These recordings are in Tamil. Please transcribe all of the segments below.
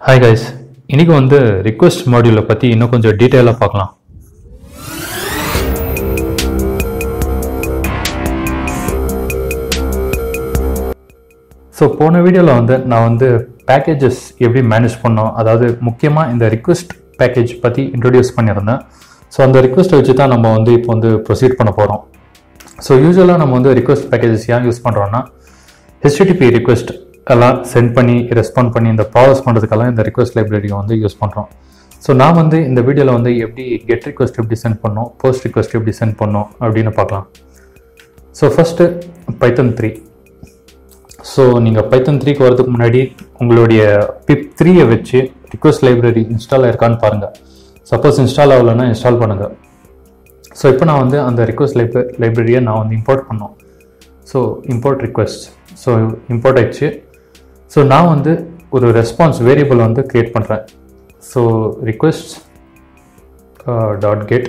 ஹாய் கைஸ் இன்னைக்கு வந்து ரிக்வெஸ்ட் மாடியூலை பற்றி இன்னும் கொஞ்சம் டீட்டெயிலாக பார்க்கலாம் ஸோ போன வீடியோவில் வந்து நான் வந்து பேக்கேஜஸ் எப்படி மேனேஜ் பண்ணோம் அதாவது முக்கியமாக இந்த ரிக்வெஸ்ட் பேக்கேஜ் பற்றி இன்ட்ரடியூஸ் பண்ணியிருந்தேன் ஸோ அந்த ரிக்வெஸ்ட்டை வச்சு தான் நம்ம வந்து இப்போ வந்து ப்ரொசீட் பண்ண போகிறோம் ஸோ யூஸ்வலாக நம்ம வந்து ரிக்வெஸ்ட் பேக்கேஜஸ் ஏன் யூஸ் பண்ணுறோன்னா ஹெச்டிடிபி ரிக்வெஸ்ட் எல்லாம் சென்ட் பண்ணி ரெஸ்பாண்ட் பண்ணி இந்த ப்ராசஸ் பண்ணுறதுக்கெல்லாம் இந்த ரிக்வெஸ்ட் லைப்ரரியை வந்து யூஸ் பண்ணுறோம் ஸோ நான் வந்து இந்த வீடியோவில் வந்து எப்படி கெட் ரிக்வெஸ்ட் எப்படி சென்ட் பண்ணோம் போஸ்ட் ரிக்வெஸ்ட் எப்படி சென்ட் பண்ணோம் அப்படின்னு பார்க்கலாம் so first Python three so நீங்கள் பைத்தன் த்ரீக்கு வரதுக்கு முன்னாடி உங்களுடைய பிப் த்ரீயை வச்சு ரிக்வெஸ்ட் லைப்ரரி இன்ஸ்டால் ஆயிருக்கான்னு பாருங்கள் சப்போஸ் இன்ஸ்டால் ஆகலைன்னா இன்ஸ்டால் பண்ணுங்கள் ஸோ இப்போ நான் வந்து அந்த ரிக்வெஸ்ட் லைப்ர லைப்ரரியை நான் வந்து இம்போர்ட் பண்ணோம் so import request so import ஆயிடுச்சு ஸோ நான் வந்து ஒரு ரெஸ்பான்ஸ் வேரியபிள் வந்து க்ரியேட் பண்ணுறேன் so request dot get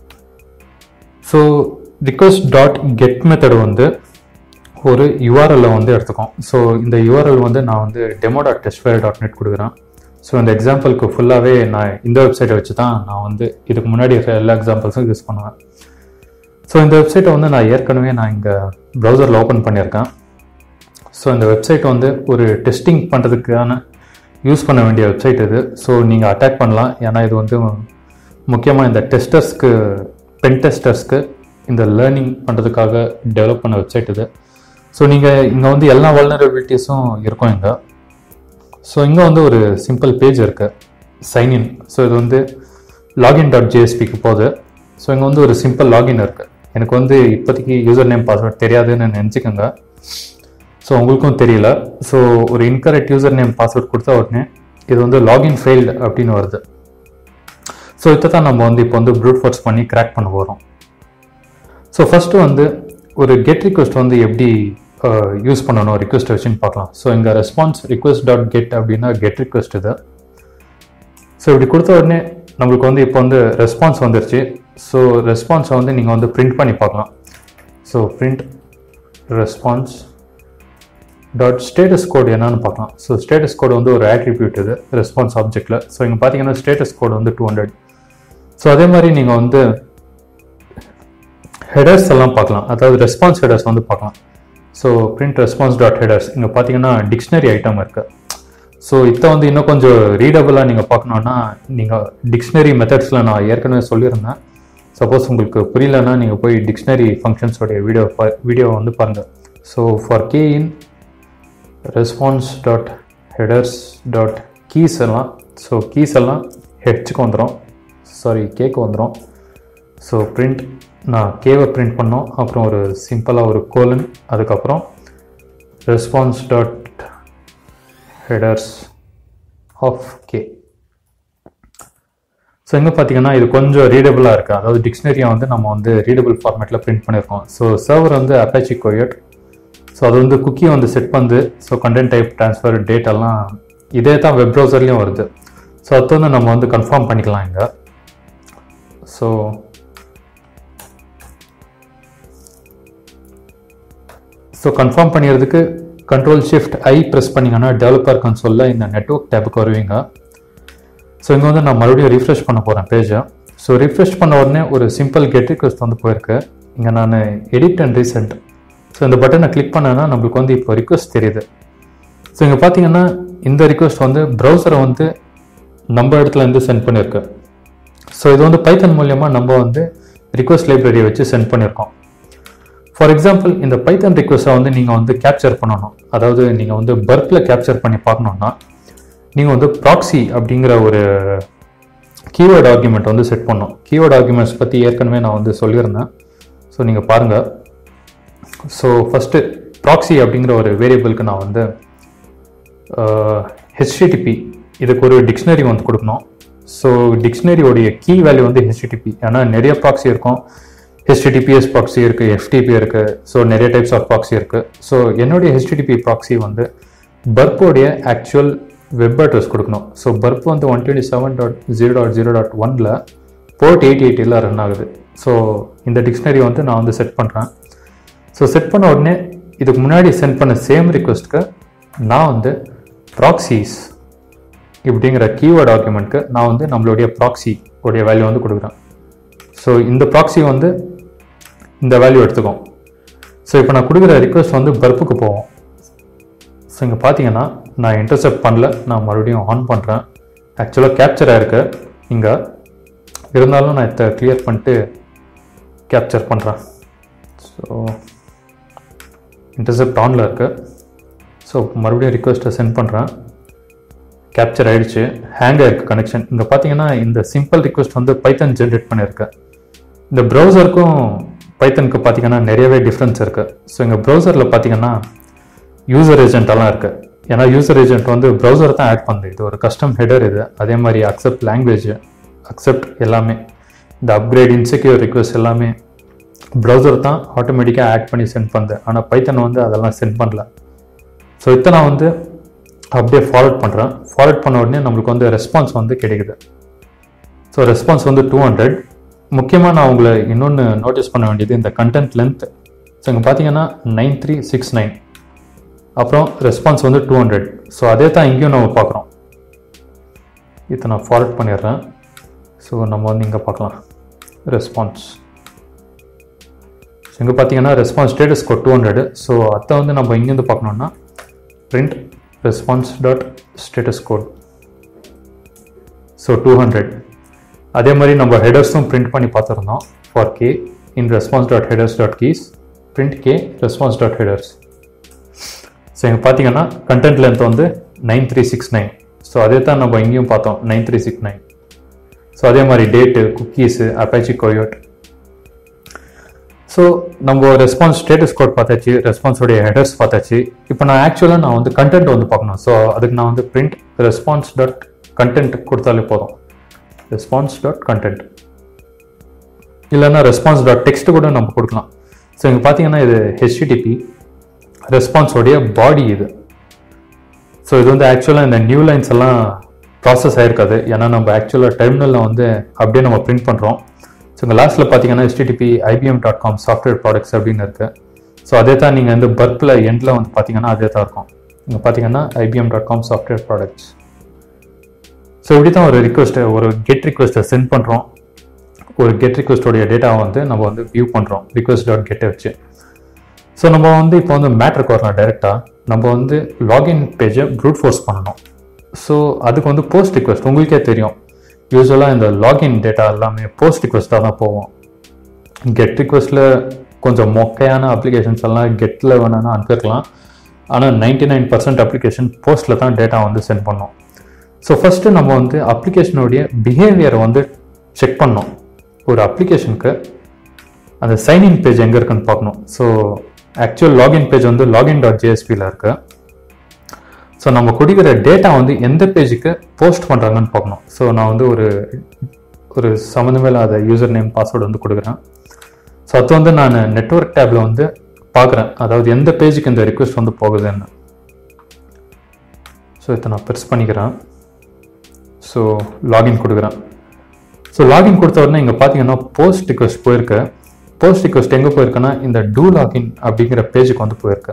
so request dot get method வந்து ஒரு யூஆர்எல்லை வந்து எடுத்துக்கோம் ஸோ இந்த யூஆர்எல் வந்து நான் வந்து demo dot testfire dot net கொடுக்குறேன் ஸோ இந்த எக்ஸாம்பிளுக்கு ஃபுல்லாகவே நான் இந்த வெப்சைட்டை வச்சு தான் நான் வந்து இதுக்கு முன்னாடி இருக்கிற எல்லா எக்ஸாம்பிள்ஸும் யூஸ் பண்ணுவேன் ஸோ இந்த வெப்சைட்டை வந்து நான் ஏற்கனவே நான் இங்கே ப்ரௌசரில் ஓப்பன் பண்ணியிருக்கேன் ஸோ இந்த வெப்சைட் வந்து ஒரு டெஸ்டிங் பண்ணுறதுக்கான யூஸ் பண்ண வேண்டிய வெப்சைட் இது ஸோ நீங்கள் அட்டாக் பண்ணலாம் ஏன்னா இது வந்து முக்கியமாக இந்த டெஸ்டர்ஸ்க்கு பென் டெஸ்டர்ஸ்க்கு இந்த லேர்னிங் பண்ணுறதுக்காக டெவலப் பண்ண வெப்சைட் இது ஸோ நீங்கள் இங்கே வந்து எல்லா வல்னரபிலிட்டிஸும் இருக்கும் இங்கே ஸோ இங்கே வந்து ஒரு சிம்பிள் பேஜ் இருக்குது சைன்இன் ஸோ இது வந்து லாகின் டாட் ஜேஎஸ்பிக்கு போகுது ஸோ இங்கே வந்து ஒரு சிம்பிள் லாகின் இருக்குது எனக்கு வந்து இப்போதைக்கு யூசர் நேம் பாஸ்வேர்ட் தெரியாதுன்னு நினச்சிக்கோங்க ஸோ உங்களுக்கும் தெரியல ஸோ ஒரு இன்கரெக்ட் யூசர் நேம் பாஸ்வேர்ட் கொடுத்த உடனே இது வந்து லாகின் ஃபெயில்டு அப்படின்னு வருது ஸோ இதை தான் நம்ம வந்து இப்போ வந்து ப்ரூட் ஃபோர்ஸ் பண்ணி கிராக் பண்ண போகிறோம் ஸோ ஃபஸ்ட்டு வந்து ஒரு கெட் ரிக்வெஸ்ட் வந்து எப்படி யூஸ் பண்ணணும் ரிக்வெஸ்ட் வச்சுன்னு பார்க்கலாம் ஸோ இங்கே ரெஸ்பான்ஸ் ரிக்வெஸ்ட் டாட் கெட் அப்படின்னா கெட் ரிக்வெஸ்ட் இது ஸோ இப்படி கொடுத்த உடனே நம்மளுக்கு வந்து இப்போ வந்து ரெஸ்பான்ஸ் வந்துருச்சு ஸோ ரெஸ்பான்ஸை வந்து நீங்கள் வந்து பிரிண்ட் பண்ணி பார்க்கலாம் so print response dot status code என்னன்னு பார்க்கலாம் ஸோ ஸ்டேட்டஸ் கோட் வந்து ஒரு ஆட்ரிபியூட் இது ரெஸ்பான்ஸ் ஆப்ஜெக்டில் ஸோ இங்கே பார்த்தீங்கன்னா ஸ்டேட்டஸ் கோட் வந்து டூ ஹண்ட்ரட் ஸோ அதே மாதிரி நீங்கள் வந்து ஹெடர்ஸ் எல்லாம் பார்க்கலாம் அதாவது ரெஸ்பான்ஸ் ஹெடர்ஸ் வந்து பார்க்கலாம் so print response dot headers இங்கே பார்த்தீங்கன்னா டிக்ஷனரி ஐட்டம் இருக்குது ஸோ இதை வந்து இன்னும் கொஞ்சம் ரீடபுளாக நீங்கள் பார்க்கணுன்னா நீங்கள் டிக்ஷனரி மெத்தட்ஸில் நான் ஏற்கனவே சொல்லியிருந்தேன் சப்போஸ் உங்களுக்கு புரியலன்னா நீங்கள் போய் டிக்ஷனரி ஃபங்க்ஷன்ஸோடைய வீடியோ வீடியோ வந்து பாருங்கள் so for K in response dot headers dot keys எல்லாம் ஸோ கீஸ் எல்லாம் ஹெட்ஸுக்கு வந்துடும் சாரி கேக்கு வந்துடும் ஸோ பிரிண்ட் நான் கேவை பிரிண்ட் பண்ணோம் அப்புறம் ஒரு சிம்பிளாக ஒரு கோலன் அதுக்கப்புறம் response dot headers of K so எங்கே பார்த்தீங்கன்னா இது கொஞ்சம் ரீடபுளாக இருக்குது அதாவது டிக்ஷனரியை வந்து நம்ம வந்து ரீடபிள் ஃபார்மேட்டில் பிரிண்ட் பண்ணியிருக்கோம் ஸோ சர்வர் வந்து அப்பாச்சி கோயட் ஸோ அது வந்து குக்கியை வந்து செட் பண்ணுது so content type transfer date எல்லாம் இதே தான் வெப் ப்ரௌசர்லேயும் வருது ஸோ அது வந்து நம்ம வந்து கன்ஃபார்ம் பண்ணிக்கலாம் இங்கே ஸோ ஸோ கன்ஃபார்ம் பண்ணிடுறதுக்கு கண்ட்ரோல் ஷிஃப்ட் ஐ ப்ரெஸ் பண்ணிங்கன்னா டெவலப்பர் கன்சோலில் இந்த நெட்ஒர்க் டேப்புக்கு வருவீங்க ஸோ இங்கே வந்து நான் மறுபடியும் ரிஃப்ரெஷ் பண்ண போகிறேன் பேஜை ஸோ ரிஃப்ரெஷ் பண்ண உடனே ஒரு சிம்பிள் கெட் ரிக்வஸ்ட் வந்து போயிருக்கு இங்கே நான் எடிட் அண்ட் ரீசெண்ட் ஸோ இந்த பட்டனை கிளிக் பண்ணேன்னா நம்மளுக்கு வந்து இப்போ ரிக்வஸ்ட் தெரியுது ஸோ இங்கே பார்த்தீங்கன்னா இந்த ரிக்வஸ்ட் வந்து ப்ரௌசரை வந்து நம்ம இடத்துல இருந்து சென்ட் பண்ணியிருக்கு ஸோ இது வந்து பைத்தன் மூலியமாக நம்ம வந்து ரிக்வஸ்ட் லைப்ரரியை வச்சு சென்ட் பண்ணியிருக்கோம் ஃபார் எக்ஸாம்பிள் இந்த பைத்தன் ரிக்வஸ்ட்டை வந்து நீங்கள் வந்து கேப்சர் பண்ணணும் அதாவது நீங்கள் வந்து பர்க்கில் கேப்சர் பண்ணி பார்க்கணுன்னா நீங்கள் வந்து ப்ராக்ஸி அப்படிங்கிற ஒரு கீவேர்ட் ஆர்குமெண்ட் வந்து செட் பண்ணோம் கீவேர்ட் ஆர்குமெண்ட்ஸ் பற்றி ஏற்கனவே நான் வந்து சொல்லியிருந்தேன் ஸோ நீங்கள் பாருங்கள் ஸோ ஃபஸ்ட்டு ப்ராக்ஸி அப்படிங்கிற ஒரு வேரியபிளுக்கு நான் வந்து ஹெச்டிடிபி இதுக்கு ஒரு டிக்ஷனரி வந்து கொடுக்கணும் ஸோ டிக்ஷனரியோடைய கீ வேல்யூ வந்து ஹெச்டிடிபி ஏன்னா நிறைய ப்ராக்ஸி இருக்கும் ஹெச்டிடிபிஎஸ் ப்ராக்ஸி இருக்குது எஃப்டிபி இருக்குது ஸோ நிறைய டைப்ஸ் ஆஃப் ப்ராக்ஸி இருக்குது ஸோ என்னுடைய ஹெச்டிடிபி ப்ராக்ஸி வந்து பர்ப்போடைய ஆக்சுவல் வெப் அட்ரஸ் கொடுக்கணும் ஸோ பர்ப் வந்து one twenty seven dot zero dot zero dot ஒனில் போர்ட் எயிட் எயிட்டில் ரன் ஆகுது ஸோ இந்த டிக்ஷனரி வந்து நான் வந்து செட் பண்ணுறேன் ஸோ செட் பண்ண உடனே இதுக்கு முன்னாடி சென்ட் பண்ண சேம் ரிக்வஸ்ட்க்கு நான் வந்து ப்ராக்ஸிஸ் இப்படிங்கிற கீவேர்ட் ஆர்குமெண்ட்க்கு நான் வந்து நம்மளுடைய ப்ராக்ஸி உடைய வேல்யூ வந்து கொடுக்குறேன் ஸோ இந்த ப்ராக்ஸி வந்து இந்த வேல்யூ எடுத்துக்கும் ஸோ இப்போ நான் கொடுக்குற ரிக்வஸ்ட் வந்து பர்ப்புக்கு போவோம் ஸோ இங்கே பார்த்தீங்கன்னா நான் இன்டர்செப்ட் பண்ணல நான் மறுபடியும் ஆன் பண்ணுறேன் ஆக்சுவலாக கேப்சர் ஆயிருக்கு இங்கே இருந்தாலும் நான் இதை கிளியர் பண்ணிட்டு கேப்சர் பண்ணுறேன் ஸோ இன்டர்செப்ட் ஆனில் இருக்கு ஸோ மறுபடியும் ரிக்வெஸ்ட்டை சென்ட் பண்ணுறேன் கேப்சர் ஆயிடுச்சு ஹேங் ஆயிருக்கு கனெக்ஷன் இங்கே பார்த்தீங்கன்னா இந்த சிம்பிள் ரிக்வெஸ்ட் வந்து பைத்தன் ஜென்ரேட் பண்ணியிருக்கேன் இந்த ப்ரௌசருக்கும் பைத்தனுக்கு பார்த்தீங்கன்னா நிறையவே டிஃப்ரென்ஸ் இருக்குது ஸோ எங்கள் ப்ரௌசரில் பார்த்தீங்கன்னா யூசர் ஏஜென்ட்டெல்லாம் இருக்குது ஏன்னா யூசர் ஏஜென்ட் வந்து ப்ரௌசர் தான் ஆட் பண்ணுது இது ஒரு கஸ்டம் ஹெடர் இது அதே மாதிரி அக்செப்ட் லாங்குவேஜ் அக்செப்ட் எல்லாமே இந்த அப்கிரேட் இன்செக்யூர் ரிக்வெஸ்ட் எல்லாமே ப்ரௌசர் தான் ஆட்டோமேட்டிக்காக ஆட் பண்ணி சென்ட் பண்ணுது ஆனால் பைத்தன் வந்து அதெல்லாம் சென்ட் பண்ணல ஸோ இதை நான் வந்து அப்படியே ஃபார்வர்ட் பண்ணுறேன் ஃபார்வர்ட் பண்ண உடனே நம்மளுக்கு வந்து ரெஸ்பான்ஸ் வந்து கிடைக்குது ஸோ ரெஸ்பான்ஸ் வந்து டூ ஹண்ட்ரட் முக்கியமாக நான் உங்களை இன்னொன்று நோட்டீஸ் பண்ண வேண்டியது இந்த கண்டென்ட் லென்த் ஸோ இங்கே பார்த்தீங்கன்னா நைன் த்ரீ சிக்ஸ் நைன் அப்புறம் ரெஸ்பான்ஸ் வந்து டூ ஹண்ட்ரட் ஸோ அதே தான் இங்கேயும் நம்ம பார்க்குறோம் இதை நான் ஃபார்வர்ட் பண்ணிடுறேன் ஸோ நம்ம வந்து இங்கே பார்க்கலாம் ரெஸ்பான்ஸ் ஸோ இங்கே பார்த்தீங்கன்னா response status code two hundred so அதை வந்து நம்ம இங்கேருந்து பார்க்கணுன்னா print response dot status code so two hundred அதே மாதிரி நம்ம ஹெடர்ஸும் பிரிண்ட் பண்ணி பார்த்துருந்தோம் for K in response dot headers dot keys print K response dot headers so இங்கே பார்த்தீங்கன்னா கண்டென்ட் லென்த் வந்து nine three six nine so அதே தான் நம்ம இங்கேயும் பார்த்தோம் nine three six nine so அதே மாதிரி date cookies Apache Coyote so நம்ம ரெஸ்பான்ஸ் ஸ்டேட்டஸ் கோட் பார்த்தாச்சு ரெஸ்பான்ஸோடைய ஹெடர்ஸ் பார்த்தாச்சு இப்போ நான் ஆக்சுவலாக நான் வந்து கண்டென்ட் வந்து பார்க்கணும் ஸோ அதுக்கு நான் வந்து பிரிண்ட் ரெஸ்பான்ஸ் டாட் கண்டென்ட் கொடுத்தாலே போதும் ரெஸ்பான்ஸ் டாட் கண்டென்ட் இல்லைன்னா ரெஸ்பான்ஸ் டாட் டெக்ஸ்ட் கூட நம்ம கொடுக்கலாம் ஸோ இங்கே பார்த்தீங்கன்னா இது ஹெச்டிடிபி ரெஸ்பான்ஸோடைய பாடி இது ஸோ இது வந்து ஆக்சுவலாக இந்த நியூ லைன்ஸ் எல்லாம் ப்ராசஸ் ஆயிருக்காது ஏன்னா நம்ம ஆக்சுவலாக டெர்மினலில் வந்து அப்படியே நம்ம பிரிண்ட் பண்ணுறோம் ஸோ இங்கே லாஸ்ட்டில் பார்த்தீங்கன்னா HTTP IBM dot com software products அப்படின்னு இருக்குது ஸோ அதே தான் நீங்கள் வந்து பர்ப்பில் எண்டில் வந்து பார்த்தீங்கன்னா அதே தான் இருக்கும் இங்கே பார்த்தீங்கன்னா IBM dot com software products so இப்படி தான் ஒரு ரிக்வெஸ்ட்டை ஒரு கெட் ரிக்வெஸ்ட்டை சென்ட் பண்ணுறோம் ஒரு கெட் ரிக்வெஸ்டோடைய டேட்டாவை வந்து நம்ம வந்து வியூ பண்ணுறோம் ரிக்வெஸ்ட் டாட் கெட்டை வச்சு ஸோ நம்ம வந்து இப்போ வந்து மேட்ருக்கு வரலாம் டைரெக்டாக நம்ம வந்து லாகின் பேஜை ப்ரூட் ஃபோர்ஸ் பண்ணணும் ஸோ அதுக்கு வந்து போஸ்ட் ரிக்வெஸ்ட் உங்களுக்கே தெரியும் யூஸ்வலாக இந்த லாகின் டேட்டா எல்லாமே போஸ்ட் ரிக்வெஸ்ட்டாக தான் போவோம் கெட் ரிக்வெஸ்ட்டில் கொஞ்சம் மொக்கையான அப்ளிகேஷன்ஸ் எல்லாம் கெட்டில் வேணும்னா அனுப்பியிருக்கலாம் ஆனால் நைன்டி நைன் பர்சன்ட் அப்ளிகேஷன் போஸ்ட்டில் தான் டேட்டா வந்து சென்ட் பண்ணோம் ஸோ ஃபஸ்ட்டு நம்ம வந்து அப்ளிகேஷனுடைய பிஹேவியரை வந்து செக் பண்ணோம் ஒரு அப்ளிகேஷனுக்கு அந்த சைன்இன் பேஜ் எங்கே இருக்குன்னு பார்க்கணும் ஸோ ஆக்சுவல் லாகின் பேஜ் வந்து லாகின் டாட் ஜேஎஸ்பியில் இருக்கு ஸோ நம்ம கொடுக்குற டேட்டா வந்து எந்த பேஜுக்கு போஸ்ட் பண்ணுறாங்கன்னு பார்க்கணும் ஸோ நான் வந்து ஒரு ஒரு சம்மந்தமே இல்லாத யூசர் நேம் பாஸ்வேர்டு வந்து கொடுக்குறேன் ஸோ அது வந்து நான் நெட்ஒர்க் டேப்ல வந்து பார்க்குறேன் அதாவது எந்த பேஜுக்கு இந்த ரிக்வெஸ்ட் வந்து போகுதுன்னு ஸோ இதை நான் ப்ரெஸ் பண்ணிக்கிறேன் ஸோ லாகின் கொடுக்குறேன் ஸோ லாகின் கொடுத்த உடனே இங்கே பார்த்தீங்கன்னா போஸ்ட் ரிக்வெஸ்ட் போயிருக்கு போஸ்ட் ரிக்வெஸ்ட் எங்கே போயிருக்குன்னா இந்த டூ லாகின் அப்படிங்கிற பேஜுக்கு வந்து போயிருக்கு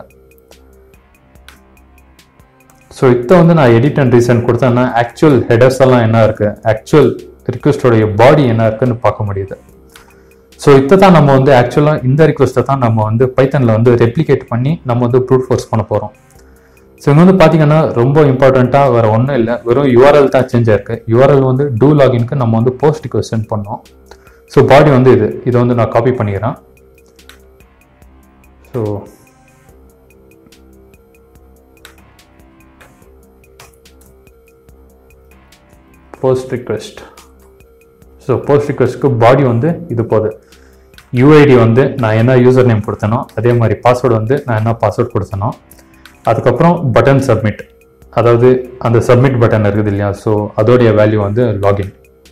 ஸோ இதை வந்து நான் எடிட் அண்ட் ரீசென்ட் கொடுத்தேன்னா ஆக்சுவல் ஹெடர்ஸ் எல்லாம் என்ன இருக்கு ஆக்சுவல் ரிக்வெஸ்டோடைய பாடி என்ன இருக்குன்னு பார்க்க முடியுது ஸோ இதை தான் நம்ம வந்து ஆக்சுவலாக இந்த ரிக்வெஸ்ட்டை தான் நம்ம வந்து பைத்தனில் வந்து ரெப்ளிகேட் பண்ணி நம்ம வந்து ப்ரூட் ஃபோர்ஸ் பண்ண போகிறோம் ஸோ இங்கே வந்து பார்த்தீங்கன்னா ரொம்ப இம்பார்ட்டண்ட்டாக வேறு ஒன்றும் இல்லை வெறும் யூஆர்எல் தான் சேஞ்ச் ஆயிருக்கு யூஆர்எல் வந்து டூ லாகின்க்கு நம்ம வந்து போஸ்ட் ரிக்வெஸ்ட் சென்ட் பண்ணோம் ஸோ பாடி வந்து இது இதை வந்து நான் காப்பி பண்ணிக்கிறேன் so post request so post ரிக்வெஸ்ட்க்கு பாடி வந்து இது போகுது யூஐடி வந்து நான் என்ன யூசர் நேம் கொடுத்தனோ அதே மாதிரி பாஸ்வேர்டு வந்து நான் என்ன பாஸ்வேர்ட் கொடுத்தனோ அதுக்கப்புறம் பட்டன் சப்மிட் அதாவது அந்த சப்மிட் பட்டன் இருக்குது இல்லையா ஸோ அதோடைய வேல்யூ வந்து லாகின்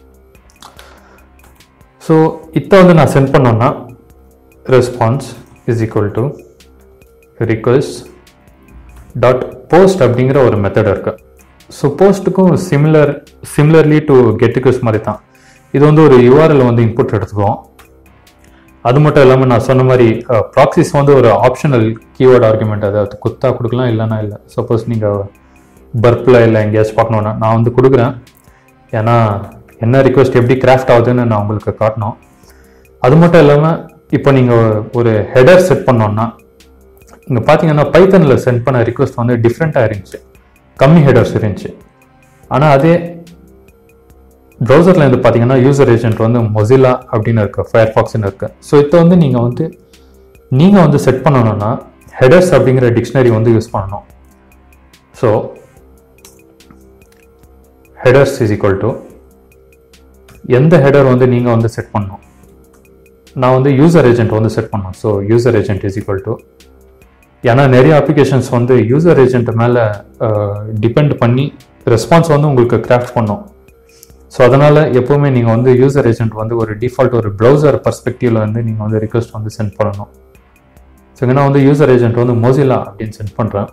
ஸோ இதை வந்து நான் சென்ட் பண்ணோன்னா response is equal to request dot post அப்படிங்கிற ஒரு மெத்தட் இருக்கு ஸோ போஸ்ட்டுக்கும் similar similarly to get request மாதிரி தான் இது வந்து ஒரு யூஆர்எல் வந்து இன்புட் எடுத்துக்குவோம் அது மட்டும் இல்லாமல் நான் சொன்ன மாதிரி ப்ராக்சிஸ் வந்து ஒரு ஆப்ஷனல் கீவேர்ட் ஆர்குமெண்ட் அதாவது குத்தா கொடுக்கலாம் இல்லைன்னா இல்லை சப்போஸ் நீங்கள் பர்ப்பில் இல்லை எங்கேயாச்சும் பார்க்கணுன்னா நான் வந்து கொடுக்குறேன் ஏன்னா என்ன ரிக்வெஸ்ட் எப்படி கிராஃப்ட் ஆகுதுன்னு நான் உங்களுக்கு காட்டணும் அது மட்டும் இல்லாமல் இப்போ நீங்கள் ஒரு ஹெடர் செட் பண்ணோன்னா இங்கே பார்த்தீங்கன்னா பைத்தனில் சென்ட் பண்ண ரிக்வெஸ்ட் வந்து டிஃப்ரெண்ட்டாக இருந்துச்சு கம்மி ஹெடர்ஸ் இருந்துச்சு ஆனால் அதே ப்ரௌசரில் இருந்து பார்த்தீங்கன்னா யூசர் ஏஜென்ட் வந்து மொசிலா அப்படின்னு இருக்கு ஃபயர் ஃபாக்ஸ்னு இருக்கு ஸோ இப்போ வந்து நீங்கள் வந்து நீங்கள் வந்து செட் பண்ணணும்னா ஹெடர்ஸ் அப்படிங்கிற டிக்ஷனரி வந்து யூஸ் பண்ணணும் so headers is equal to எந்த ஹெடர் வந்து நீங்கள் வந்து செட் பண்ணணும் நான் வந்து யூசர் ஏஜென்ட் வந்து செட் பண்ணோம் so user agent is equal to ஏன்னா நிறைய அப்ளிகேஷன்ஸ் வந்து யூசர் ஏஜென்ட் மேலே டிபெண்ட் பண்ணி ரெஸ்பான்ஸ் வந்து உங்களுக்கு கிராஃப்ட் பண்ணும் ஸோ அதனால் எப்போவுமே நீங்கள் வந்து யூசர் ஏஜென்ட் வந்து ஒரு டிஃபால்ட் ஒரு ப்ரௌசர் பர்ஸ்பெக்டிவ்ல வந்து நீங்கள் வந்து ரிக்வெஸ்ட் வந்து சென்ட் பண்ணணும் ஸோ நான் வந்து யூசர் ஏஜென்ட் வந்து மோசிலா அப்படின்னு சென்ட் பண்ணுறேன்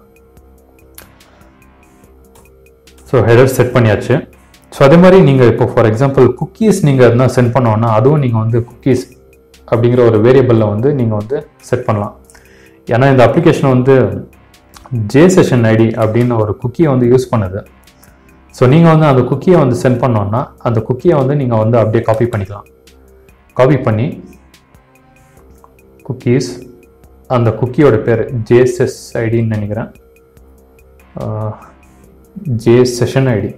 ஸோ ஹெடர் செட் பண்ணியாச்சு ஸோ அதே மாதிரி நீங்கள் இப்போ ஃபார் எக்ஸாம்பிள் குக்கீஸ் நீங்கள் எதுனா சென்ட் பண்ணோன்னா அதுவும் நீங்கள் வந்து குக்கீஸ் அப்படிங்கிற ஒரு வேரியபிளில் வந்து நீங்கள் வந்து செட் பண்ணலாம் ஏன்னா இந்த அப்ளிகேஷன் வந்து ஜே செஷன் ஐடி அப்படின்னு ஒரு குக்கியை வந்து யூஸ் பண்ணுது ஸோ நீங்கள் வந்து அந்த குக்கியை வந்து சென்ட் பண்ணோன்னா அந்த குக்கியை வந்து நீங்கள் வந்து அப்படியே காப்பி பண்ணிக்கலாம் காப்பி பண்ணி குக்கீஸ் அந்த குக்கியோட பேர் ஜேஎஸ்எஸ் ஐடின்னு நினைக்கிறேன் J session ID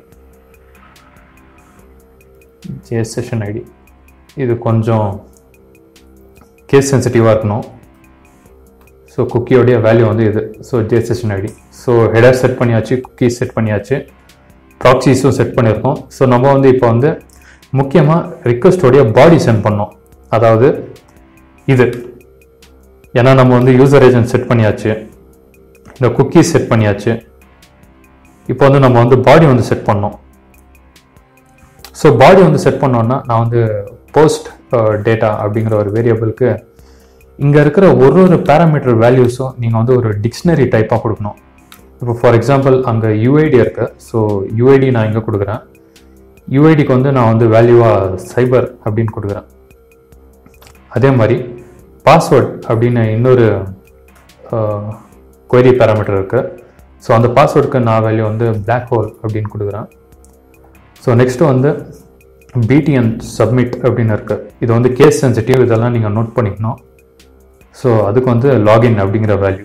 J session ID இது கொஞ்சம் கேஸ் சென்சிட்டிவாக இருக்கணும் ஸோ குக்கியோடைய வேல்யூ வந்து இது so J session ID so header set பண்ணியாச்சு குக்கீஸ் செட் பண்ணியாச்சு ப்ராக்சிஸும் செட் பண்ணியிருக்கோம் ஸோ நம்ம வந்து இப்போ வந்து முக்கியமாக ரிக்வஸ்டோடைய பாடி சென்ட் பண்ணோம் அதாவது இது ஏன்னா நம்ம வந்து யூசர் ஏஜென்ட் செட் பண்ணியாச்சு இந்த குக்கீஸ் செட் பண்ணியாச்சு இப்போ வந்து நம்ம வந்து பாடி வந்து செட் பண்ணோம் ஸோ பாடி வந்து செட் பண்ணோன்னா நான் வந்து போஸ்ட் டேட்டா அப்படிங்கிற ஒரு வேரியபிளுக்கு இங்கே இருக்கிற ஒரு ஒரு பேராமீட்டர் வேல்யூஸும் நீங்கள் வந்து ஒரு டிக்ஷனரி டைப்பாக கொடுக்கணும் இப்போ ஃபார் எக்ஸாம்பிள் அங்கே யூஐடி இருக்கு ஸோ யூஐடி நான் இங்கே கொடுக்குறேன் யூஐடிக்கு வந்து நான் வந்து வேல்யூவாக சைபர் அப்படின்னு கொடுக்குறேன் அதே மாதிரி பாஸ்வேர்ட் அப்படின்னு இன்னொரு கொயரி பேராமீட்டர் இருக்குது ஸோ அந்த பாஸ்வேர்டுக்கு நான் வேல்யூ வந்து பிளாக் ஹோல் அப்படின்னு கொடுக்குறேன் ஸோ நெக்ஸ்ட்டு வந்து பிடிஎன் சப்மிட் அப்படின்னு இருக்குது இது வந்து கேஸ் சென்சிட்டிவ் இதெல்லாம் நீங்கள் நோட் பண்ணிக்கணும் ஸோ அதுக்கு வந்து லாகின் அப்படிங்கிற வேல்யூ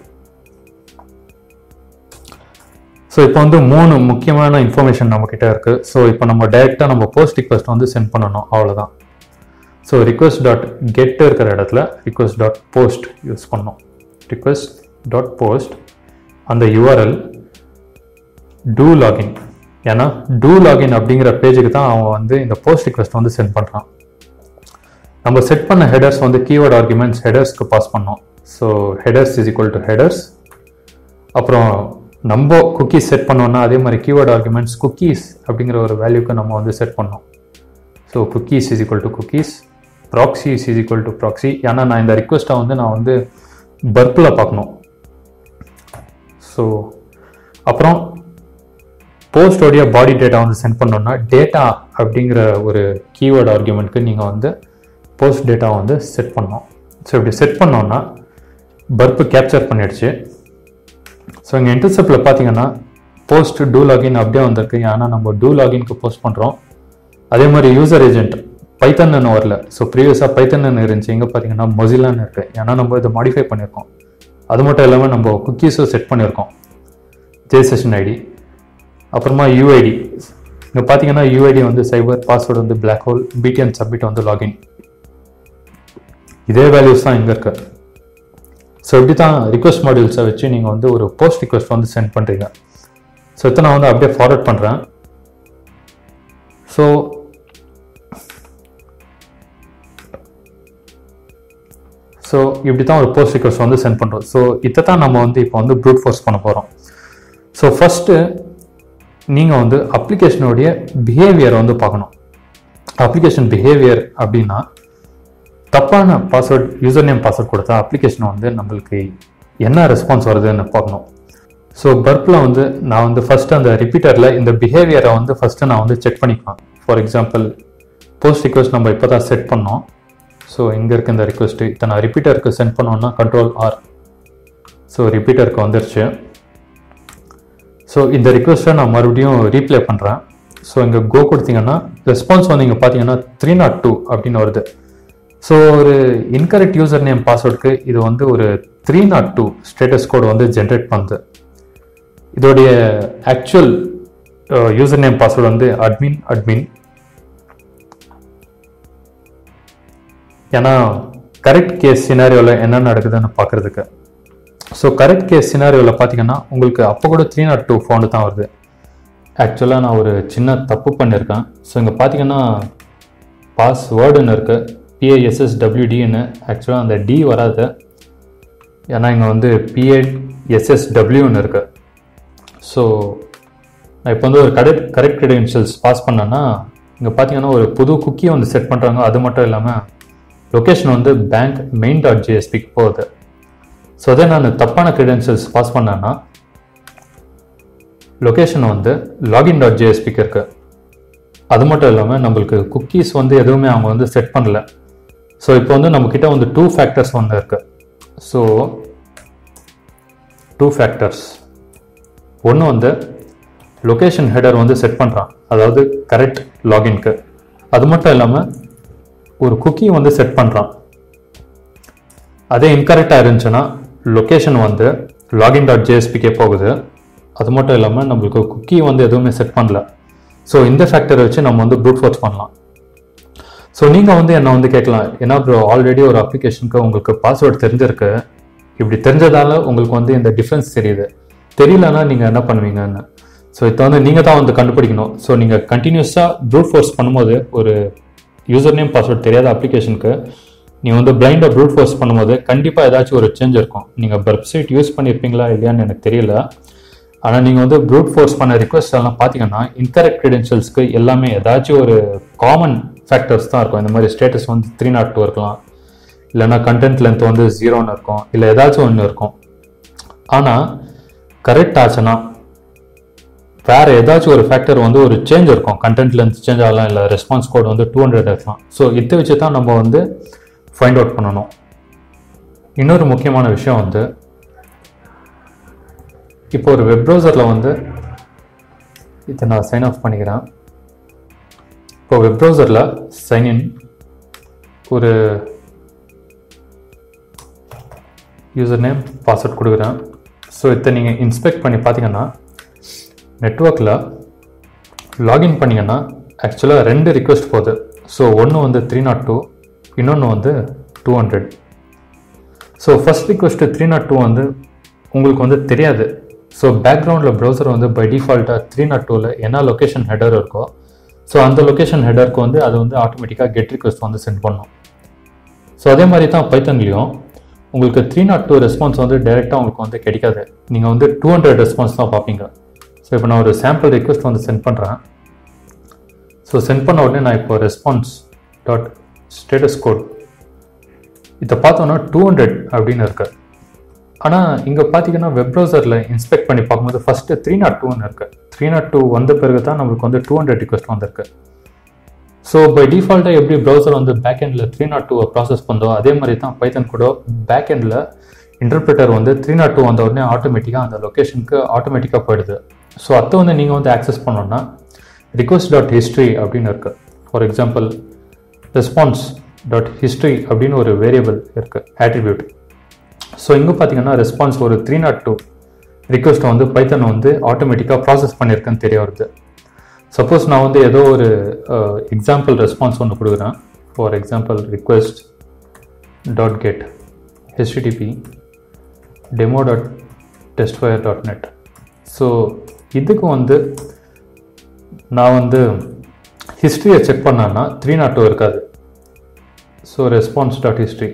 ஸோ இப்போ வந்து மூணு முக்கியமான இன்ஃபர்மேஷன் நம்மக்கிட்ட இருக்குது ஸோ இப்போ நம்ம டைரெக்டாக நம்ம போஸ்ட் ரிக்வஸ்ட் வந்து சென்ட் பண்ணணும் அவ்வளோதான் ஸோ ரிக்வஸ்ட் டாட் கெட் இருக்கிற இடத்துல ரிக்வஸ்ட் டாட் போஸ்ட் யூஸ் பண்ணோம் ரிக்வஸ்ட் டாட் போஸ்ட் அந்த யூஆர்எல் டூ லாகின் ஏன்னா டூ லாகின் அப்படிங்கிற பேஜுக்கு தான் அவன் வந்து இந்த போஸ்ட் ரிக்வஸ்ட் வந்து சென்ட் பண்ணுறான் நம்ம செட் பண்ண ஹெடர்ஸ் வந்து கீவேர்ட் ஆர்குமெண்ட்ஸ் ஹெடர்ஸ்க்கு பாஸ் பண்ணோம் so headers is equal to headers அப்புறம் நம்ம குக்கீஸ் செட் பண்ணோம்னா அதே மாதிரி கீவேர்ட் ஆர்குமெண்ட்ஸ் குக்கீஸ் அப்படிங்கிற ஒரு வேல்யூக்கு நம்ம வந்து செட் பண்ணோம் so cookies is equal to cookies proxy is is equal to proxy ஏன்னா நான் இந்த ரிக்வெஸ்ட்டை வந்து நான் வந்து பர்ப்பில் பார்க்கணும் ஸோ அப்புறம் போஸ்டோடைய பாடி டேட்டா வந்து சென்ட் பண்ணோம்னா டேட்டா அப்படிங்கிற ஒரு கீவேர்ட் ஆர்குமெண்ட்க்கு நீங்கள் வந்து போஸ்ட் டேட்டா வந்து செட் பண்ணோம் ஸோ இப்படி செட் பண்ணோன்னா பர்ப்பு கேப்சர் பண்ணிடுச்சு ஸோ இங்கே இன்டர்செப்டில் பார்த்தீங்கன்னா போஸ்ட் டூ லாகின் அப்படியே வந்திருக்கு ஏன்னா நம்ம டூ லாகின்க்கு போஸ்ட் பண்ணுறோம் அதே மாதிரி யூசர் ஏஜென்ட் பைத்தன்னு வரல ஸோ ப்ரீவியஸாக பைத்தன்னு இருந்துச்சு எங்கே பார்த்தீங்கன்னா மொசிலான்னு இருக்கு ஏன்னா நம்ம இதை மாடிஃபை பண்ணியிருக்கோம் அது மட்டும் இல்லாமல் நம்ம குக்கீஸும் செட் பண்ணியிருக்கோம் ஜே செஷன் ஐடி அப்புறமா யூஐடி இங்கே பார்த்தீங்கன்னா யூஐடி வந்து சைபர் பாஸ்வேர்டு வந்து பிளாக் ஹோல் பிடிஎன் சப்மிட் வந்து லாகின் இதே வேல்யூஸ் தான் இங்கே இருக்கு ஸோ இப்படி தான் ரிக்வஸ்ட் மாடியூல்ஸை வச்சு நீங்கள் வந்து ஒரு போஸ்ட் ரிக்வஸ்ட் வந்து சென்ட் பண்ணுறீங்க ஸோ இதை நான் வந்து அப்படியே ஃபார்வர்ட் பண்ணுறேன் ஸோ ஸோ இப்படி தான் ஒரு போஸ்ட் ரிக்வஸ்ட் வந்து சென்ட் பண்ணுறோம் ஸோ இதை தான் நம்ம வந்து இப்போ வந்து ப்ரூட் ஃபோர்ஸ் பண்ண போகிறோம் ஸோ ஃபஸ்ட்டு நீங்கள் வந்து அப்ளிகேஷனுடைய பிஹேவியரை வந்து பார்க்கணும் அப்ளிகேஷன் பிஹேவியர் அப்படின்னா தப்பான பாஸ்வேர்ட் யூசர் நேம் பாஸ்வேர்ட் கொடுத்தா அப்ளிகேஷன் வந்து நம்மளுக்கு என்ன ரெஸ்பான்ஸ் வருதுன்னு பார்க்கணும் ஸோ பர்ப்பில் வந்து நான் வந்து ஃபஸ்ட்டு அந்த ரிப்பீட்டரில் இந்த பிஹேவியரை வந்து ஃபஸ்ட்டு நான் வந்து செக் பண்ணிக்குவேன் ஃபார் எக்ஸாம்பிள் போஸ்ட் ரிக்வஸ்ட் நம்ம இப்போ தான் செட் பண்ணோம் ஸோ இங்கே இருக்க இந்த ரிக்வஸ்ட்டு இதை நான் ரிப்பீட்டருக்கு சென்ட் பண்ணோன்னா கண்ட்ரோல் ஆர் ஸோ ரிப்பீட்டருக்கு வந்துருச்சு ஸோ இந்த ரிக்வெஸ்ட்டை நான் மறுபடியும் ரீப்ளே பண்ணுறேன் ஸோ இங்கே கோ கொடுத்தீங்கன்னா ரெஸ்பான்ஸ் வந்து இங்கே பார்த்தீங்கன்னா த்ரீ நாட் டூ அப்படின்னு வருது ஸோ ஒரு இன்கரெக்ட் யூசர் நேம் பாஸ்வேர்டுக்கு இது வந்து ஒரு three nought two status code வந்து ஜென்ரேட் பண்ணுது இதோடைய ஆக்சுவல் யூசர் நேம் பாஸ்வேர்டு வந்து அட்மின் அட்மின் ஏன்னா கரெக்ட் கேஸ் சினாரியோவில் என்ன நடக்குதுன்னு பார்க்குறதுக்கு ஸோ கரெக்ட் கேஸ் சினாரியோவில் பார்த்தீங்கன்னா உங்களுக்கு அப்போ கூட த்ரீ நாட் டூ ஃபோனு தான் வருது ஆக்சுவலாக நான் ஒரு சின்ன தப்பு பண்ணியிருக்கேன் ஸோ இங்கே பார்த்தீங்கன்னா பாஸ்வேர்டுன்னு இருக்குது பிஏஎஸ்எஸ்டபிள்யூடின்னு ஆக்சுவலாக அந்த டி வராது ஏன்னா இங்கே வந்து பிஏஎஸ்எஸ்டபிள்யூன்னு இருக்குது ஸோ நான் இப்போ வந்து ஒரு கரெக்ட் கரெக்ட் க்ரெடென்ஷியல்ஸ் பாஸ் பண்ணேன்னா இங்கே பார்த்தீங்கன்னா ஒரு புது குக்கி வந்து செட் பண்ணுறாங்க அது மட்டும் இல்லாமல் லொக்கேஷன் வந்து பேங்க் மெயின் டாட் ஜிஎஸ்பிக்கு போகுது ஸோ அதே நான் தப்பான க்ரெடென்ஷியல்ஸ் பாஸ் பண்ணேன்னா லொக்கேஷன் வந்து லாகின் டாட் ஜேஎஸ்பிக்கு இருக்கு அது மட்டும் இல்லாமல் நம்மளுக்கு குக்கீஸ் வந்து எதுவுமே அவங்க வந்து செட் பண்ணல ஸோ இப்போ வந்து நம்மக்கிட்ட வந்து டூ ஃபேக்டர்ஸ் வந்து இருக்கு ஸோ டூ ஃபேக்டர்ஸ் ஒன்று வந்து லொக்கேஷன் ஹெடர் வந்து செட் பண்ணுறான் அதாவது கரெக்ட் லாகின்க்கு அது மட்டும் இல்லாமல் ஒரு குக்கி வந்து செட் பண்ணுறான் அதே இன்கரெக்டாக இருந்துச்சுன்னா லொக்கேஷன் வந்து லாகின் டாட் ஜேஎஸ்பிக்கே போகுது அது மட்டும் இல்லாமல் நம்மளுக்கு குக்கி வந்து எதுவுமே செட் பண்ணல ஸோ இந்த ஃபேக்டரை வச்சு நம்ம வந்து ப்ரூட் ஃபோர்ஸ் பண்ணலாம் ஸோ நீங்கள் வந்து என்ன வந்து கேட்கலாம் ஏன்னா ப்ரோ ஆல்ரெடி ஒரு அப்ளிகேஷனுக்கு உங்களுக்கு பாஸ்வேர்டு தெரிஞ்சிருக்கு இப்படி தெரிஞ்சதால உங்களுக்கு வந்து இந்த டிஃப்ரென்ஸ் தெரியுது தெரியலன்னா நீங்கள் என்ன பண்ணுவீங்கன்னு ஸோ இப்போ வந்து நீங்கள் தான் வந்து கண்டுபிடிக்கணும் ஸோ நீங்கள் கண்டினியூஸாக ப்ரூட் ஃபோர்ஸ் பண்ணும்போது ஒரு யூசர் நேம் பாஸ்வேர்ட் தெரியாத அப்ளிகேஷனுக்கு நீங்கள் வந்து பிளைண்டாக ப்ரூட் ஃபோர்ஸ் பண்ணும்போது கண்டிப்பாக ஏதாச்சும் ஒரு சேஞ்ச் இருக்கும் நீங்கள் வெப்சைட் யூஸ் பண்ணியிருப்பீங்களா இல்லையான்னு எனக்கு தெரியல ஆனால் நீங்கள் வந்து ப்ரூட் ஃபோர்ஸ் பண்ண ரிக்வஸ்ட் எல்லாம் பார்த்தீங்கன்னா இன்கரெக்ட் க்ரெடென்ஷியல்ஸ்க்கு எல்லாமே ஏதாச்சும் ஒரு காமன் ஃபேக்டர்ஸ் தான் இருக்கும் இந்த மாதிரி ஸ்டேட்டஸ் வந்து த்ரீ நாட் டூ இருக்கலாம் இல்லைன்னா கண்டென்ட் லென்த் வந்து ஜீரோன்னு இருக்கும் இல்லை ஏதாச்சும் ஒன்று இருக்கும் ஆனால் கரெக்ட் ஆச்சுன்னா வேற ஏதாச்சும் ஒரு ஃபேக்டர் வந்து ஒரு சேஞ்ச் இருக்கும் கண்டென்ட் லென்த் சேஞ்ச் ஆகலாம் இல்லை ரெஸ்பான்ஸ் கோட் வந்து டூ ஹண்ட்ரட் இருக்கலாம் ஸோ இதை வச்சு தான் நம்ம வந்து ஃபைண்ட் அவுட் பண்ணணும் இன்னொரு முக்கியமான விஷயம் வந்து இப்போ ஒரு வெப் ப்ரௌசரில் வந்து இதை நான் சைன் ஆஃப் பண்ணிக்கிறேன் இப்போ வெப் ப்ரௌசரில் சைன்இன் ஒரு யூசர் நேம் பாஸ்வேர்ட் கொடுக்குறேன் ஸோ இதை நீங்கள் இன்ஸ்பெக்ட் பண்ணி பார்த்தீங்கன்னா நெட்ஒர்க்கில் லாகின் பண்ணிங்கன்னா ஆக்சுவலாக ரெண்டு ரிக்வெஸ்ட் போகுது ஸோ ஒன்று வந்து த்ரீ நாட் டூ இன்னொன்று வந்து two hundred so first request three nought two வந்து உங்களுக்கு வந்து தெரியாது ஸோ பேக்ரவுண்டில் ப்ரௌசர் வந்து பை டிஃபால்ட்டாக த்ரீ நாட் டூவில் என்ன லொக்கேஷன் ஹெடர் இருக்கோ ஸோ அந்த லொக்கேஷன் ஹெடருக்கு வந்து அது வந்து ஆட்டோமேட்டிக்காக கெட் ரிக்வெஸ்ட் வந்து சென்ட் பண்ணும் ஸோ அதே மாதிரி தான் பைத்தன்லேயும் உங்களுக்கு த்ரீ நாட் டூ ரெஸ்பான்ஸ் வந்து டைரெக்டாக உங்களுக்கு வந்து கிடைக்காது நீங்கள் வந்து டூ ஹண்ட்ரட் ரெஸ்பான்ஸ் தான் பார்ப்பீங்க ஸோ இப்போ நான் ஒரு சாம்பிள் ரிக்வெஸ்ட் வந்து சென்ட் பண்ணுறேன் ஸோ சென்ட் பண்ண உடனே நான் இப்போ ரெஸ்பான்ஸ் டாட் ஸ்டேட்டஸ் கோட் இதை பார்த்தோன்னா டூ ஹண்ட்ரட் அப்படின்னு இருக்கு ஆனால் இங்கே பார்த்தீங்கன்னா வெப் ப்ரௌசரில் இன்ஸ்பெக்ட் பண்ணி பார்க்கும்போது ஃபஸ்ட்டு த்ரீ நாட் டூன்னு இருக்கு த்ரீ நாட் டூ வந்த பிறகு தான் நம்மளுக்கு வந்து டூ ஹண்ட்ரட் ரிக்வெஸ்ட் வந்திருக்கு ஸோ பை டிஃபால்ட்டாக எப்படி ப்ரௌசர் வந்து பேக் எண்டில் த்ரீ நாட் டூவை ப்ராசஸ் பண்ணதோ அதே மாதிரி தான் பைத்தன் கூட பேக் எண்டில் இன்டர்பிரிட்டர் வந்து த்ரீ நாட் டூ வந்த உடனே ஆட்டோமேட்டிக்காக அந்த லொக்கேஷனுக்கு ஆட்டோமேட்டிக்காக போயிடுது ஸோ அதை வந்து நீங்கள் வந்து ஆக்சஸ் பண்ணோன்னா ரிக்வஸ்ட் டாட் ஹிஸ்ட்ரி அப்படின்னு இருக்கு for example response dot history அப்படின்னு ஒரு வேரியபிள் இருக்கு ஆட்ரிபியூட் ஸோ இங்கே பார்த்தீங்கன்னா ரெஸ்பான்ஸ் ஒரு த்ரீ நாட் டூ ரிக்வஸ்ட்டை வந்து பைத்தன் வந்து ஆட்டோமேட்டிக்காக ப்ராசஸ் பண்ணியிருக்குன்னு தெரிய வருது சப்போஸ் நான் வந்து ஏதோ ஒரு எக்ஸாம்பிள் ரெஸ்பான்ஸ் ஒன்று கொடுக்குறேன் for example request dot get HTTP demo dot test fire dot net so இதுக்கு வந்து நான் வந்து ஹிஸ்ட்ரியை செக் பண்ணேன்னா த்ரீ நாட் டூ இருக்காது so response dot history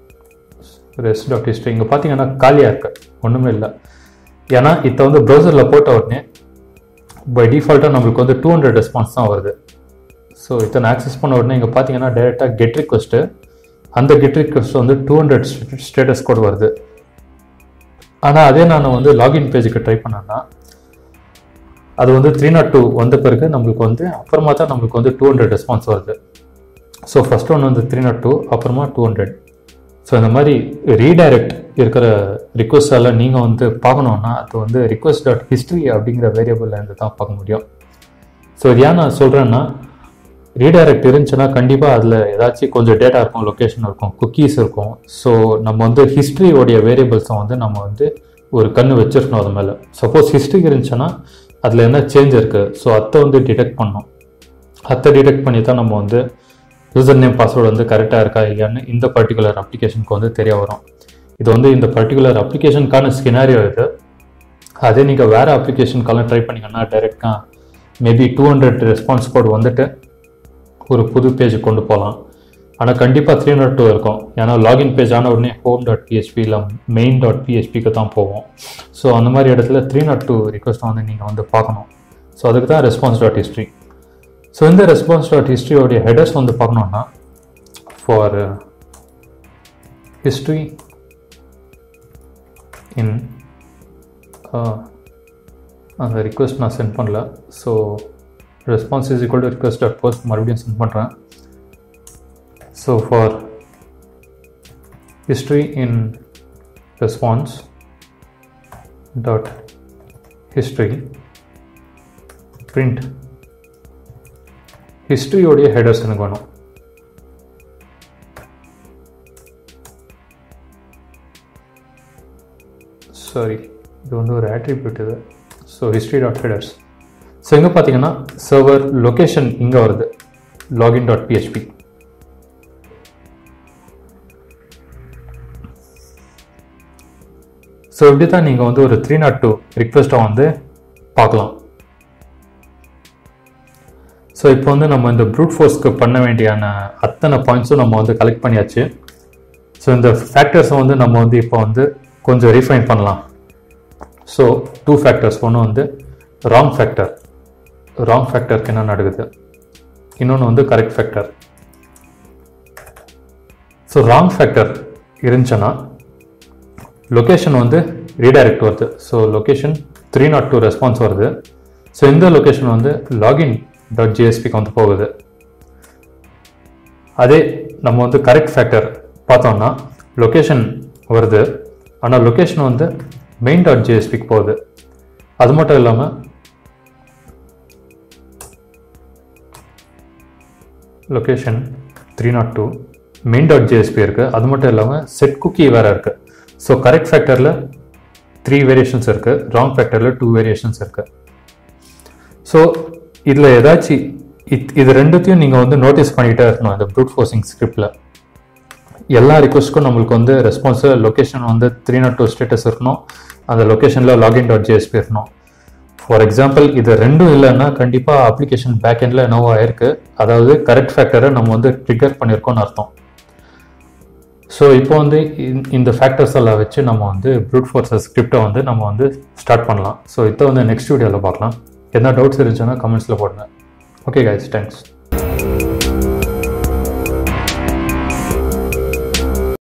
res dot history இங்கே பார்த்தீங்கன்னா காலியாக இருக்கு ஒன்றுமே இல்லை ஏன்னா இதை வந்து ப்ரௌசரில் போட்ட உடனே பை டிஃபால்ட்டாக நம்மளுக்கு வந்து டூ ஹண்ட்ரட் ரெஸ்பான்ஸ் தான் வருது ஸோ இத்தனை ஆக்சஸ் பண்ண உடனே இங்கே பார்த்தீங்கன்னா டேரெக்டாக கெட் ரிக்வஸ்ட்டு அந்த கெட் ரிக்வஸ்ட் வந்து டூ ஹண்ட்ரட் ஸ்டேட்டஸ் கோட் வருது ஆனால் அதே நான் வந்து லாகின் பேஜுக்கு ட்ரை பண்ணேன்னா அது வந்து த்ரீ நாட் டூ வந்த பிறகு நம்மளுக்கு வந்து அப்புறமா தான் நம்மளுக்கு வந்து டூ ஹண்ட்ரட் ரெஸ்பான்ஸ் வருது ஸோ ஃபஸ்ட் ஒன் வந்து த்ரீ நாட் டூ அப்புறமா டூ ஹண்ட்ரட் ஸோ இந்த மாதிரி ரீடைரக்ட் இருக்கிற ரிக்வஸ்ட் எல்லாம் நீங்கள் வந்து பார்க்கணுன்னா அது வந்து ரிக்வஸ்ட் டாட் ஹிஸ்ட்ரி அப்படிங்கிற வேரியபிளில் இருந்து தான் பார்க்க முடியும் ஸோ இது ஏன் நான் சொல்கிறேன்னா ரீடைரக்ட் இருந்துச்சுன்னா கண்டிப்பாக அதில் ஏதாச்சும் கொஞ்சம் டேட்டா இருக்கும் லொக்கேஷன் இருக்கும் குக்கீஸ் இருக்கும் ஸோ நம்ம வந்து ஹிஸ்ட்ரியோடைய வேரியபிள்ஸை வந்து நம்ம வந்து ஒரு கண்ணு வச்சிருக்கணும் அது மேலே சப்போஸ் ஹிஸ்ட்ரி இருந்துச்சுன்னா அதில் என்ன சேஞ்ச் இருக்குது ஸோ அதை வந்து டிடெக்ட் பண்ணணும் அதை டிடெக்ட் பண்ணி தான் நம்ம வந்து யூசர் நேம் பாஸ்வேர்டு வந்து கரெக்டாக இருக்கா இல்லையான்னு இந்த பர்டிகுலர் அப்ளிகேஷனுக்கு வந்து தெரிய வரும் இது வந்து இந்த பர்டிகுலர் அப்ளிகேஷனுக்கான ஸ்கினாரியோ இது அதே நீங்கள் வேறு அப்ளிகேஷனுக்கெல்லாம் ட்ரை பண்ணிங்கன்னா டைரெக்டாக maybe two hundred response code வந்துட்டு ஒரு புது பேஜ் கொண்டு போகலாம் ஆனால் கண்டிப்பாக த்ரீ நாட் டூ இருக்கும் ஏன்னா லாகின் பேஜ் ஆன உடனே ஹோம் டாட் பிஹெச்பி இல்லை மெயின் டாட் பிஹெச்பிக்கு தான் போவோம் ஸோ அந்த மாதிரி இடத்துல த்ரீ நாட் டூ ரிக்வஸ்ட்டை வந்து நீங்கள் வந்து பார்க்கணும் ஸோ அதுக்கு தான் ரெஸ்பான்ஸ் டாட் ஹிஸ்ட்ரி ஸோ இந்த ரெஸ்பான்ஸ் டாட் ஹிஸ்ட்ரியோடைய ஹெடர்ஸ் வந்து பார்க்கணுன்னா ஃபார் ஹிஸ்ட்ரி இன் அந்த ரிக்வெஸ்ட் நான் சென்ட் பண்ணல so response is equal to request dot post மறுபடியும் சென்ட் பண்ணுறேன் so for history in response dot history print ஹிஸ்ட்ரியோடைய ஹெடர்ஸ் எனக்கு வேணும் சாரி இது வந்து ஒரு ஆட்ரிபியூட் இது so history dot headers so இங்கே பார்த்தீங்கன்னா சர்வர் லொக்கேஷன் இங்கே வருது லாகின் டாட் பிஹெச்பி ஸோ இப்படி தான் நீங்கள் வந்து ஒரு த்ரீ நாட் டூ ரிக்வெஸ்ட்டை வந்து பார்க்கலாம் ஸோ இப்போ வந்து நம்ம இந்த ப்ரூட் ஃபோர்ஸ்க்கு பண்ண வேண்டியான அத்தனை பாயிண்ட்ஸும் நம்ம வந்து கலெக்ட் பண்ணியாச்சு ஸோ இந்த ஃபேக்டர்ஸை வந்து நம்ம வந்து இப்போ வந்து கொஞ்சம் ரீஃபைன் பண்ணலாம் ஸோ டூ ஃபேக்டர்ஸ் ஒன்று வந்து ராங் ஃபேக்டர் ராங் ஃபேக்டருக்கு என்ன நடக்குது இன்னொன்று வந்து correct factor so wrong factor இருந்துச்சுன்னா லொக்கேஷன் வந்து ரீடைரக்ட் வருது so location three nought two response வருது ஸோ இந்த லொக்கேஷன் வந்து லாகின் டாட் ஜிஎஸ்பிக்கு வந்து போகுது அதே நம்ம வந்து கரெக்ட் ஃபேக்டர் பார்த்தோம்னா லொக்கேஷன் வருது ஆனால் லொக்கேஷன் வந்து மெயின் டாட் ஜிஎஸ்பிக்கு போகுது அது மட்டும் இல்லாமல் location three nought two main dot GSP இருக்குது அது மட்டும் இல்லாமல் செட் குக்கி வேறு இருக்குது ஸோ கரெக்ட் ஃபேக்டரில் த்ரீ வேரியேஷன்ஸ் இருக்குது ராங் ஃபேக்டரில் டூ வேரியேஷன்ஸ் இருக்குது ஸோ இதில் ஏதாச்சும் இத் இது ரெண்டுத்தையும் நீங்கள் வந்து நோட்டீஸ் பண்ணிகிட்டே இருக்கணும் இந்த ப்ரூட் ஃபோர்சிங் ஸ்கிரிப்டில் எல்லா ரிக்வஸ்ட்க்கும் நம்மளுக்கு வந்து ரெஸ்பான்ஸு லொக்கேஷன் வந்து த்ரீ நாட் டூ ஸ்டேட்டஸ் இருக்கணும் அந்த லொக்கேஷனில் லாகின் டாட் ஜிஎஸ்பி இருக்கணும் ஃபார் எக்ஸாம்பிள் இது ரெண்டும் இல்லைன்னா கண்டிப்பாக அப்ளிகேஷன் பேக் எண்டில் என்னவோ ஆயிருக்கு அதாவது கரெக்ட் ஃபேக்டரை நம்ம வந்து ட்ரிகர் பண்ணியிருக்கோம்னு அர்த்தம் ஸோ இப்போ வந்து இந்த ஃபேக்டர்ஸ் எல்லாம் வச்சு நம்ம வந்து ப்ரூட் ஃபோர்ஸஸ் ஸ்கிரிப்டை வந்து நம்ம வந்து ஸ்டார்ட் பண்ணலாம் ஸோ இதை வந்து நெக்ஸ்ட் வீடியோவில் பார்க்கலாம் எதனா டவுட்ஸ் இருந்துச்சுன்னா கமெண்ட்ஸில் போடுங்க ஓகே கைஸ் தேங்க்ஸ்